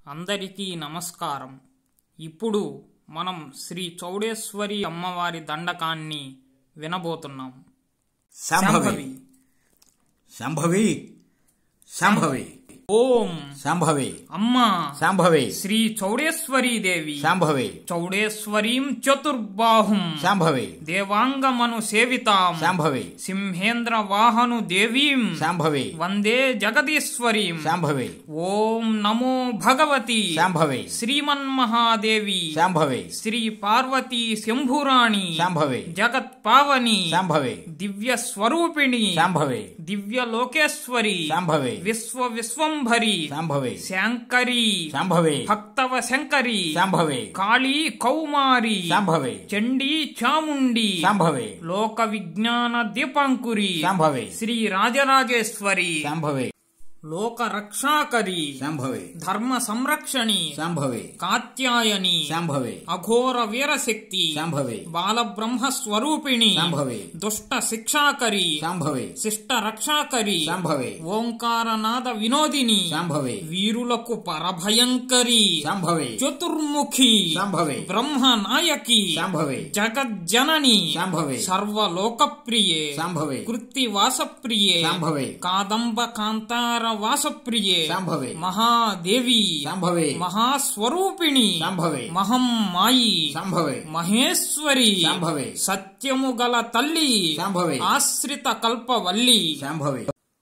అందరికీ నమస్కారం ఇప్పుడు మనం శ్రీ చౌడేశ్వరి అమ్మవారి దండకాన్ని వినబోతున్నాం శాంభవి శాంభవి శాంభవి ఓం శాంభవి అమ్మ శాంభవి శ్రీ చౌడేశ్వరీ దేవి శాంభవి చౌడేశ్వరీం చతుర్బాహుం శాంభవి దేవాంగమను సేవితాం శాంభవి సింహేంద్ర వాహను దేవీం శాంభవి వందే జగదీశ్వరీం శాంభవి ఓం నమో భగవతి శాంభవి శ్రీమన్మహాదేవి శాంభవి శ్రీ పార్వతీ శంభురాణి శాంభవి జగత్ పావని శాంభవి దివ్య స్వరూపిణి శాంభవి దివ్య లోకేశ్వరి శాంభవి విశ్వ విశ్వంభరి శాంభవి శాంకరి శాంభవి భక్తవ శంకరి శాంభవి కాళీ కౌమారి శాంభవి చండీ చాముండి శాంభవి లోక విజ్ఞాన దీపంకురి శాంభవి శ్రీ రాజరాజేశ్వరి శాంభవి లోక రక్షాకరి శాంభవి ధర్మ సంరక్షణి శాంభవి కాత్యాయని శాంభవి అఘోర వీరశక్తి శాంభవి బాలబ్రహ్మ స్వరూపిణి శాంభవి దుష్ట శిక్షాకరి శాంభవి శిష్ట రక్షాకరి శాంభవి ఓంకారనాద వినోదిని శాంభవి వీరులకు పరభయంకరి శాంభవి చతుర్ముఖి శాంభవి బ్రహ్మ నాయకి శాంభవి జగజ్జనని శాంభవి సర్వలోకప్రియే శాంభవి కృత్తి వాసప్రియే శాంభవి కాదంబ కాంతార వాసప్రియే శాంభవి మహాదేవి శాంభవి మహాస్వరూపిణి శాంభవి మహం మాయి శాంభవి మహేశ్వరి శాంభవి సత్యము గల తల్లి శాంభవి ఆశ్రిత కల్పవల్లి శాంభవి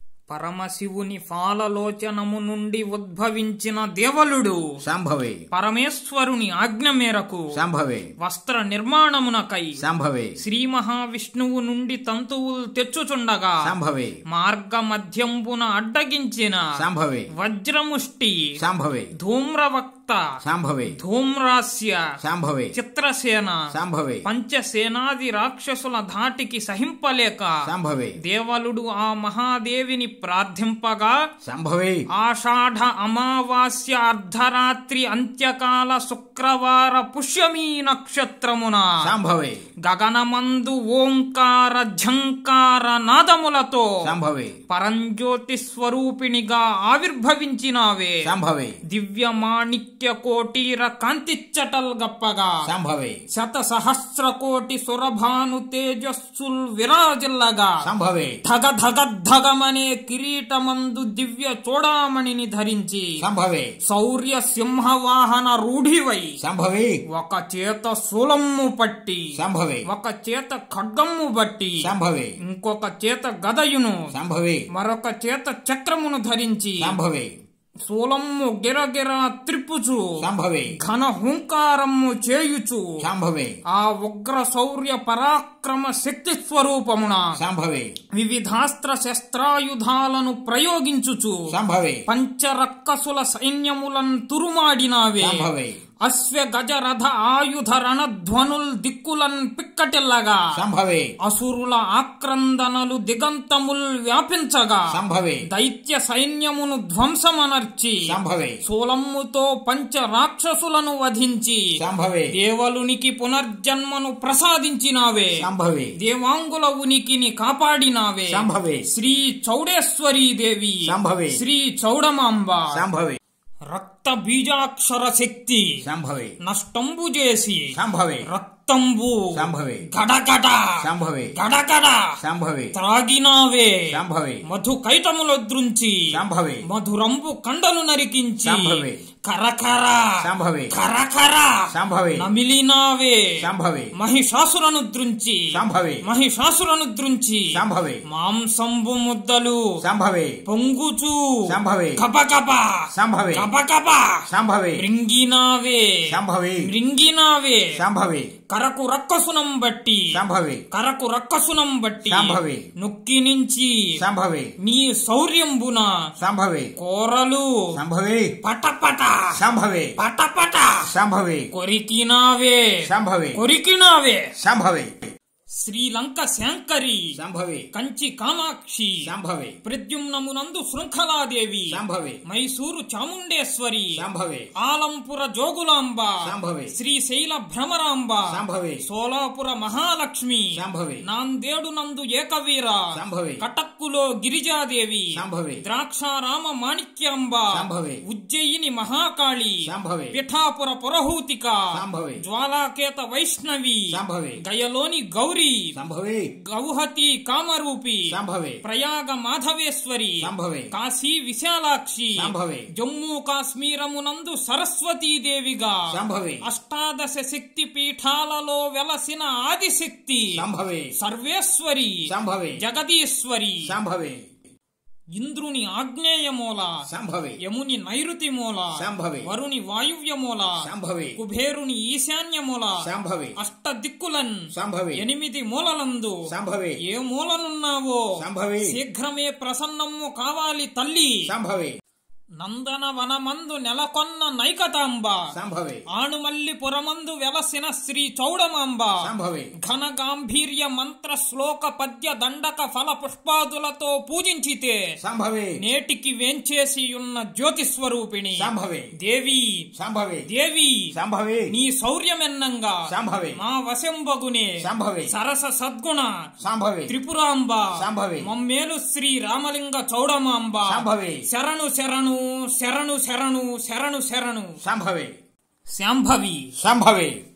పరమశివుని ఫాలలోచనము నుండి ఉద్భవించిన దేవలుడు శాంభవి పరమేశ్వరుని ఆజ్ఞ మేరకు శాంభవి వస్త్ర నిర్మాణమునకై శాంభవి శ్రీ మహావిష్ణువు నుండి తంతువులు తెచ్చుచుండగా శాంభవి మార్గ మధ్యంబున అడ్డగించిన శాంభవి వజ్రముష్టి శాంభవి ధూమ్రవక్త శాంభవి ధూమ్రాస్య శాంభవి చిత్రసేన శాంభవి పంచసేనాది రాక్షసుల ధాటికి సహింపలేక శాంభవి దేవలుడు ఆ మహాదేవిని ప్రార్థింపగా శాంభవి ఆషాఢ అమావాస్య అర్ధరాత్రి అంత్యకాల శుక్రవార పుష్యమీ నక్షత్రమున శాంభవి గగనమందు ఓంకార ఝంకార నాదములతో శాంభవి పరంజ్యోతి స్వరూపిణిగా ఆవిర్భవించినావే శాంభవి దివ్య మాణిక్య కోటీర కాంతిచ్చటల్ గప్పగా శాంభవి శత సహస్ర కోటి సురభాను తేజస్సుల్ విరాజిల్లగా శాంభవి ధగ ధగ ధగమనే కిరీటమందు దివ్య చూడామణిని ధరించి శాంభవి శౌర్య సింహవాహన రూఢివై శాంభవి ఒక చేత శూలమ్ము పట్టి శాంభవి ఒక చేత ఖడ్గమ్ము బట్టి శాంభవి ఇంకొక చేత గదయును శాంభవి మరొక చేత చక్రమును ధరించి శాంభవి శూలమ్ము గిరగిర త్రిప్పుచు శాంభవి ఘన హుంకారమ్ము చేయుచు శాంభవి ఆ ఉగ్ర శౌర్య పరాక్రమ శక్తి స్వరూపమున శాంభవి వివిధాస్త్ర శస్త్రాయుధాలను ప్రయోగించుచు శాంభవి పంచరక్కసుల సైన్యములను తురుమాడినావే శాంభవి అశ్వ గజ రథ ఆయుధ రణధ్వనుల్ దిక్కులన్ పిక్కటిల్లగా శాంభవి అసురుల ఆక్రందనలు దిగంతముల్ వ్యాపించగా శాంభవి దైత్య సైన్యమును ధ్వంసమనర్చి శాంభవి శూలమ్ముతో పంచ రాక్షసులను వధించి శాంభవి దేవలునికి పునర్జన్మను ప్రసాదించినావే శాంభవి దేవాంగుల ఉనికిని కాపాడినావే శాంభవి శ్రీ చౌడేశ్వరీ దేవి శాంభవి శ్రీ చౌడమాంబ శాంభవి రక్త బీజాక్షర శక్తి శాంభవి నష్టంబు చేసి శాంభవి రక్తంబు శాంభవి గడగడ శాంభవి గడగడ శాంభవి త్రాగినావే శాంభవి మధు కైటములొద్రుంచి శాంభవి మధురంబు కండలు నరికించి శాంభవి కరకర శాంభవి కరకర శాంభవి నమిలినావే శాంభవి మహిషాసురను ద్రుంచి శాంభవి మహిషాసురను ద్రుంచి శాంభవి మాంసంబు ముద్దలు శాంభవి పొంగుచు శాంభవి కపకప శాంభవి కపకప శాంభవి మృంగినావే శాంభవి మృంగినావే శాంభవి కరకు రక్కసునం బట్టి శాంభవి కరకు రక్కసునం బట్టి శాంభవి నొక్కి నుంచి శాంభవి నీ శౌర్యంబున శాంభవి కోరలు శాంభవి పటపట శాంభవి పటపట శాంభవి కొరికినావే శాంభవి కొరికినావే శాంభవి శ్రీలంక శాంకరి శాంభవి కంచి కామాక్షి శాంభవి ప్రద్యుమ్నమునందు శృంఖలాదేవి శాంభవి మైసూరు చాముండేశ్వరి శాంభవి ఆలంపుర జోగులాంబ శాంభవి శ్రీశైల భ్రమరాంబ శాంభవి సోలాపుర మహాలక్ష్మి శాంభవి నాందేడు నందు ఏకవీర శాంభవి కటక్కు అరక్కులో గిరిజాదేవి శాంభవి ద్రాక్షారామ మాణిక్యాంబ శాంభవి. ఉజ్జయిని మహాకాళి శాంభవి పిఠాపుర పురహూతిక శాంభవి జ్వాలాకేత వైష్ణవి శాంభవి గయలోని గౌరీ శాంభవి గౌహతి కామరూపి శాంభవి ప్రయాగ మాధవేశ్వరి శాంభవి కాశీ విశాలాక్షి శాంభవి జమ్మూ కాశ్మీరమునందు సరస్వతీదేవిగా శాంభవి అష్టాదశ శక్తి పీఠాలలో వెలసిన ఆదిశక్తి శాంభవి సర్వేశ్వరి శాంభవి జగదీశ్వరి శాంభవి ఇంద్రుని ఆగ్నేయ మూల శాంభవి యముని నైరుతి మూల శాంభవి వరుని వాయువ్య మూల శాంభవి కుబేరుని ఈశాన్య మూల శాంభవి అష్ట దిక్కులన్ శాంభవి ఎనిమిది మూలలందు శాంభవి ఏ మూలనున్నావో శాంభవి శీఘ్రమే ప్రసన్నము కావాలి తల్లి శాంభవి నందన వనమందు నెలకొన్న నైకతాంబ శాంభవి ఆణుమల్లి పురమందు వెలసిన శ్రీ చౌడమాంబ శాంభవి ఘన గాంభీర్య మంత్ర శ్లోక పద్య దండక ఫల పుష్పాదులతో పూజించితే శాంభవి నేటికి వేంచేసి ఉన్న జ్యోతి స్వరూపిణి శాంభవి దేవి శాంభవి దేవి శాంభవి నీ శౌర్యమెన్నంగా శాంభవి మా వశంబగునే శాంభవి సరస సద్గుణ శాంభవి త్రిపురాంబ శాంభవి. మమ్మేలు శ్రీ రామలింగ చౌడమాంబ శాంభవి శరణు శరణు శరణు శరణు శరణు శరణు శాంభవి శాంభవి శాంభవి